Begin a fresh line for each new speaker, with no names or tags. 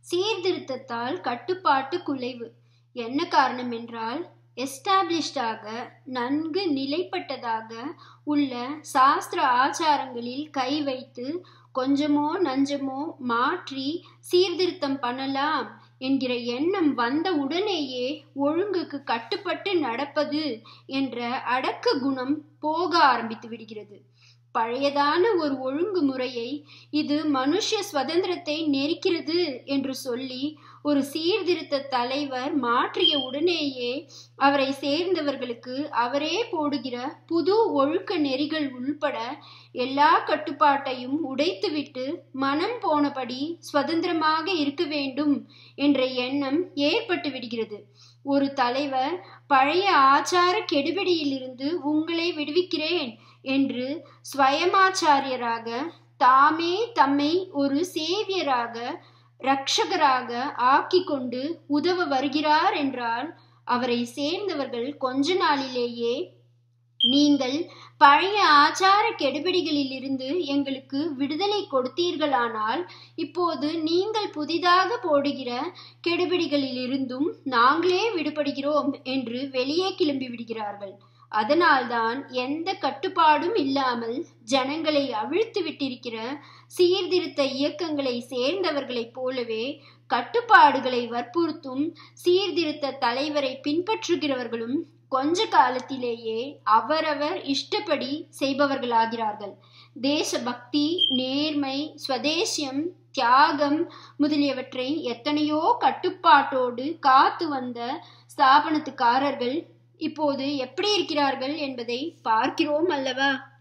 சீர்திருத்தத்தால் கட்டுப்பாட்டு குலைவு என்ன காரணம் என்றால் எஸ்டாப்ளிஷ்டாக நன்கு நிலைப்பட்டதாக உள்ள சாஸ்திர ஆச்சாரங்களில் கை வைத்து கொஞ்சமோ நஞ்சமோ மாற்றி சீர்திருத்தம் பண்ணலாம் என்கிற எண்ணம் வந்த உடனேயே ஒழுங்குக்கு கட்டுப்பட்டு நடப்பது என்ற அடக்க குணம் போக ஆரம்பித்து விடுகிறது பழையதான ஒரு ஒழுங்கு முறையை இது மனுஷ சுதந்திரத்தை நெரிக்கிறது என்று சொல்லி ஒரு சீர்திருத்த தலைவர் மாற்றிய உடனேயே அவரை சேர்ந்தவர்களுக்கு அவரே போடுகிற புது ஒழுக்க நெறிகள் உள்பட எல்லா கட்டுப்பாட்டையும் உடைத்துவிட்டு மனம் போனபடி சுதந்திரமாக இருக்க வேண்டும் என்ற எண்ணம் ஏற்பட்டு விடுகிறது ஒரு தலைவர் பழைய ஆச்சார கெடுபிடியிலிருந்து உங்களை விடுவிக்கிறேன் என்று ஸ்வயமாச்சாரியராக தாமே தம்மை ஒரு சேவியராக ரட்சகராக ஆக்கி கொண்டு உதவ வருகிறார் என்றால் அவரை சேர்ந்தவர்கள் கொஞ்ச நாளிலேயே நீங்கள் பழைய ஆச்சார கெடுபிடிகளிலிருந்து எங்களுக்கு விடுதலை கொடுத்தீர்களானால் இப்போது நீங்கள் புதிதாக போடுகிற கெடுபிடிகளிலிருந்தும் நாங்களே விடுபடுகிறோம் என்று வெளியே கிளம்பி விடுகிறார்கள் அதனால்தான் எந்த கட்டுப்பாடும் இல்லாமல் ஜனங்களை அவிழ்த்து விட்டிருக்கிற சீர்திருத்த இயக்கங்களை சேர்ந்தவர்களைப் போலவே கட்டுப்பாடுகளை வற்புறுத்தும் சீர்திருத்த தலைவரை பின்பற்றுகிறவர்களும் கொஞ்ச காலத்திலேயே அவரவர் இஷ்டப்படி செய்பவர்களாகிறார்கள் தேசபக்தி நேர்மை ஸ்வதேசியம் தியாகம் முதலியவற்றை எத்தனையோ கட்டுப்பாட்டோடு காத்து வந்த ஸ்தாபனத்துக்காரர்கள் இப்போது எப்படி இருக்கிறார்கள் என்பதை பார்க்கிறோம் அல்லவா